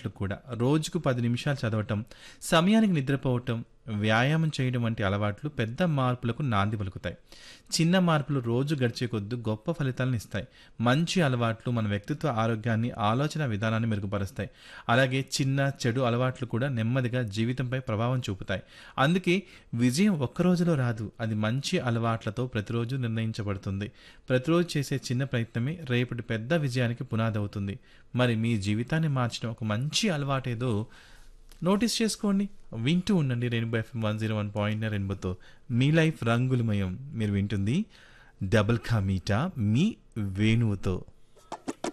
అలవాట్లు కూడా రోజుకు పది నిమిషాలు చదవటం సమయానికి నిద్రపోవటం వ్యాయామం చేయడం వంటి అలవాట్లు పెద్ద మార్పులకు నాంది పలుకుతాయి చిన్న మార్పులు రోజు గడిచే కొద్ది గొప్ప ఫలితాలను ఇస్తాయి మంచి అలవాట్లు మన వ్యక్తిత్వ ఆరోగ్యాన్ని ఆలోచన విధానాన్ని మెరుగుపరుస్తాయి అలాగే చిన్న చెడు అలవాట్లు కూడా నెమ్మదిగా జీవితంపై ప్రభావం చూపుతాయి అందుకే విజయం ఒక్క రోజులో రాదు అది మంచి అలవాట్లతో ప్రతిరోజు నిర్ణయించబడుతుంది ప్రతిరోజు చేసే చిన్న ప్రయత్నమే రేపటి పెద్ద విజయానికి పునాది అవుతుంది మరి మీ జీవితాన్ని మార్చిన ఒక మంచి అలవాటేదో నోటీస్ చేసుకోండి వింటూ ఉండండి rainbow FM one zero one point రెయిన్బోతో మీ లైఫ్ రంగులమయం మీరు వింటుంది డబుల్ కా మీటా మీ వేణువుతో